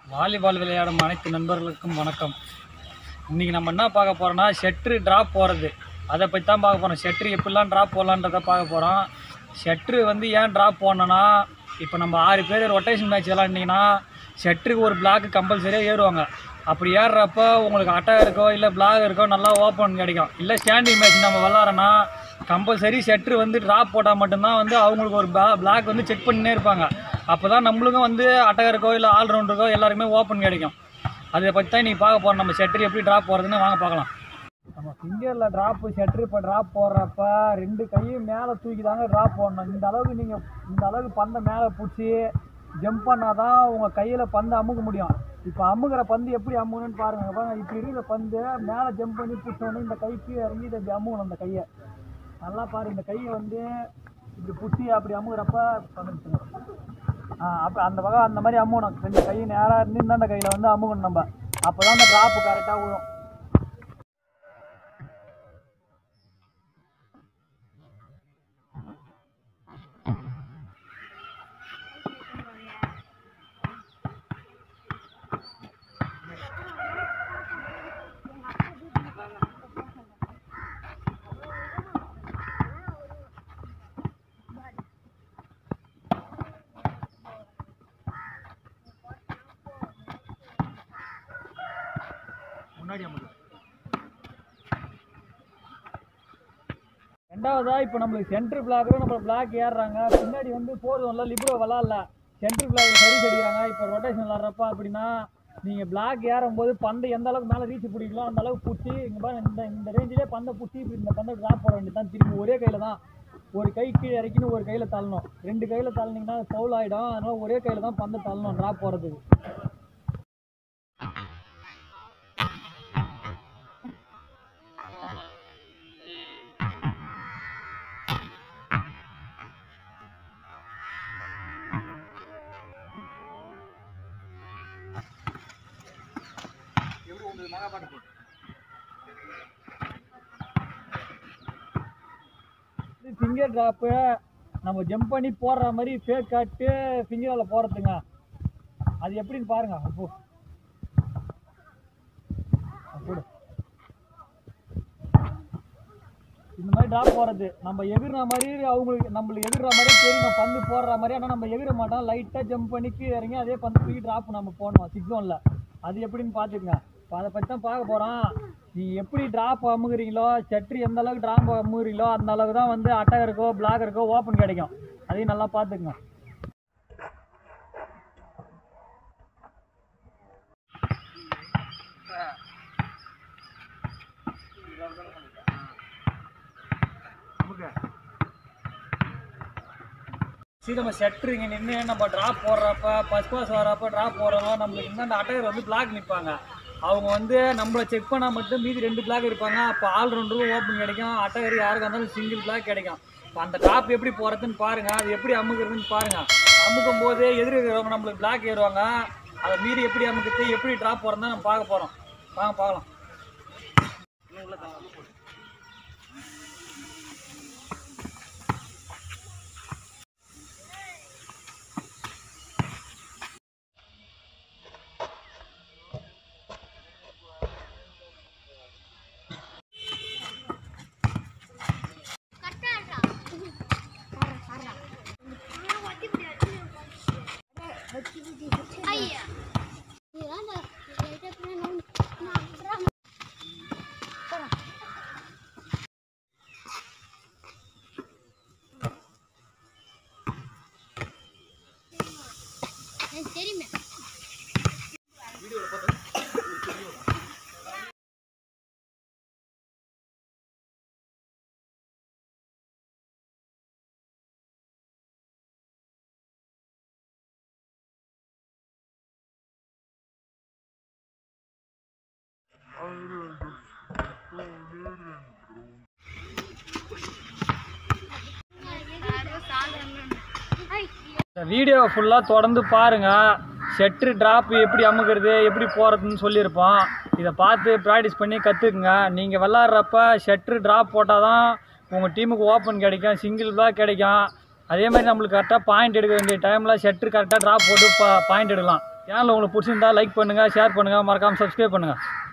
volleyball விளையாடும் அனைத்து நண்பர்களுக்கும் வணக்கம் இன்றைக்கி நம்ம என்ன பார்க்க போகிறோம்னா ஷெட்ரு ட்ராப் போகிறது அதை பற்றி தான் பார்க்க போகிறோம் ஷெட்ரு எப்படிலாம் ட்ராப் போடலான்றதை பார்க்க போகிறோம் ஷெட்ரு வந்து ஏன் ட்ராப் போடணும்னா இப்போ நம்ம ஆறு பேர் ரொட்டேஷன் மேட்ச் விளாண்டிங்கன்னா ஷெட்ருக்கு ஒரு பிளாக் கம்பல்சரியாக ஏறுவாங்க அப்படி ஏறுறப்ப உங்களுக்கு அட்டை இருக்கோ இல்லை பிளாக் இருக்கோ நல்லா ஓப்பன் கிடைக்கும் இல்லை ஸ்டாண்டிங் மேட்ச் நம்ம விளாட்றோன்னா கம்பல்சரி ஷெட்ரு வந்து ட்ராப் போட்டால் மட்டும்தான் வந்து அவங்களுக்கு ஒரு பிளாக் வந்து செக் பண்ணினே இருப்பாங்க அப்போ தான் நம்மளுக்கும் வந்து அட்டகருக்கோ இல்லை ஆல்ரவுண்டருக்கோ எல்லாருக்குமே ஓப்பன் கிடைக்கும் அதை பற்றி தான் நீங்கள் பார்க்க போகிறோம் நம்ம ஷெட்ரு எப்படி ட்ராப் போகிறதுன்னு வாங்க பார்க்கலாம் நம்ம ஃபிங்கரில் ட்ராப்பு ஷெட்ரு இப்போ ட்ராப் போடுறப்ப ரெண்டு கையும் மேலே தூக்கி தாங்க ட்ராப் போடணும் இந்த அளவுக்கு நீங்கள் இந்த அளவுக்கு பந்தை மேலே பிடிச்சி ஜம்ப் பண்ணால் தான் உங்கள் கையில் பந்து அமுக்க முடியும் இப்போ அமுகிற பந்து எப்படி அமுகணும்னு பாருங்க பாருங்க இப்படி இருக்கிற பந்து மேலே ஜம்ப் பண்ணி பிடிச்சோன்னே இந்த கை கீழே இறங்கி இதை இப்படி அமுகணும் இந்த கையை நல்லா பாரு இந்த கையை வந்து இப்படி புட்டி அப்படி அமுகிறப்ப பண்ணிட்டு ஆ அப்போ அந்த வகை அந்த மாதிரி அமுகணும் ரெண்டு கை நேராக இருந்து இந்தாண்ட கையில் வந்து அமுகணும் நம்ம அப்போ தான் அந்த ட்ராப்பு கரெக்டாக விழும் முன்னாடி அமுக்கு ரெண்டாவதா இப்போ நம்மளுக்கு சென்ட்ரு பிளாக்கு நம்ம பிளாக் ஏறுறாங்க பின்னாடி வந்து போடுவோம்ல லிப்ரோ விளாட்ல சென்ட்ரு பிளாக் சரி அடிக்கிறாங்க இப்போ ரொட்டேஷன் விளாட்றப்ப அப்படின்னா நீங்கள் பிளாக் ஏறும்போது பந்தை எந்த அளவுக்கு மேலே ரீச் பிடிக்கலாம் அந்த அளவுக்கு பிடிச்சி இங்கே பாருங்க இந்த இந்த ரேஞ்சிலே பந்தை பிடிச்சி இப்படி இந்த பந்தை ட்ராப் போட வேண்டியது தான் திரும்பி ஒரே கையில் தான் ஒரு கை கீழே இறக்கின்னு ஒரு கையில் தள்ளணும் ரெண்டு கையில் தள்ளினீங்கன்னா ஃபவுல் ஆகிடும் அதனால் ஒரே கையில் தான் பந்தை தள்ளணும் ட்ராப் போடுறதுக்கு ஃபிங்கர் ட்ராப்பு நம்ம ஜம்ப் பண்ணி போடுற மாதிரி ஃபேக் காட்டு ஃபிங்கரால் போடுறதுங்க அது எப்படின்னு பாருங்க அப்போ போடு இந்த மாதிரி ட்ராப் போடுறது நம்ம எகிற மாதிரி அவங்களுக்கு நம்மளுக்கு எகிற மாதிரி தெரியும் நம்ம பந்து போடுற மாதிரி ஆனால் நம்ம எகிற மாட்டோம் லைட்டாக ஜம்ப் பண்ணி கீழே இறங்கி அதே பந்து தூக்கி ட்ராப் நம்ம போடணும் சிக்ஸ் ஒனில் அது எப்படின்னு பார்த்துக்குங்க இப்போ அதை பற்றி தான் பார்க்க போகிறோம் நீ எப்படி ட்ராப் அமுகுறீங்களோ சட்ரி எந்த அளவுக்கு ட்ராப் அமுகுறீங்களோ அந்த அளவுக்கு தான் வந்து அட்டை இருக்கோ பிளாக் இருக்கோ ஓப்பன் கிடைக்கும் அதையும் நல்லா பார்த்துக்குங்க சரி நம்ம செட்ரு இங்கே நின்று நம்ம ட்ராப் போடுறப்ப ஃபஸ்ட் பாஸ் வரப்ப ட்ராப் போடுறப்ப நம்மளுக்கு இந்த அட்டையர் வந்து பிளாக் நிற்பாங்க அவங்க வந்து நம்மளை செக் பண்ணால் மட்டும் மீதி ரெண்டு பிளாக் இருப்பாங்க அப்போ ஆல்ரவுண்டரும் ஓப்பன் கிடைக்கும் அட்டையர் யாருக்காக இருந்தாலும் சிங்கிள் பிளாக் கிடைக்கும் இப்போ அந்த டாப் எப்படி போகிறதுன்னு பாருங்கள் அது எப்படி அமுக்குறதுன்னு பாருங்கள் அமுக்கும் போது எதிர் இருக்கிறவங்க நம்மளுக்கு பிளாக் ஏறுவாங்க அதை மீறி எப்படி அமுக்குறது எப்படி ட்ராப் போகிறதுன்னு நம்ம பார்க்க போகிறோம் வாங்க பார்க்கலாம் ஐயா தெரியுமே இந்த வீடியோ ஃபுல்லாக தொடர்ந்து பாருங்கள் ஷெட்ரு ட்ராப் எப்படி அமுக்கிறது எப்படி போகிறதுன்னு சொல்லியிருப்போம் இதை பார்த்து ப்ராக்டிஸ் பண்ணி கற்றுக்குங்க நீங்கள் விளாட்றப்ப ஷெட்ரு ட்ராப் போட்டால் தான் உங்கள் டீமுக்கு ஓப்பன் கிடைக்கும் சிங்கிள் பிளாக் கிடைக்கும் அதே மாதிரி நம்மளுக்கு கரெக்டாக பாயிண்ட் எடுக்க வேண்டிய டைமில் ஷெட்ரு கரெக்டாக ட்ராப் போட்டு பாயிண்ட் எடுக்கலாம் சேனல் உங்களுக்கு பிடிச்சிருந்தா லைக் பண்ணுங்கள் ஷேர் பண்ணுங்கள் மறக்காமல் சப்ஸ்கிரைப் பண்ணுங்கள்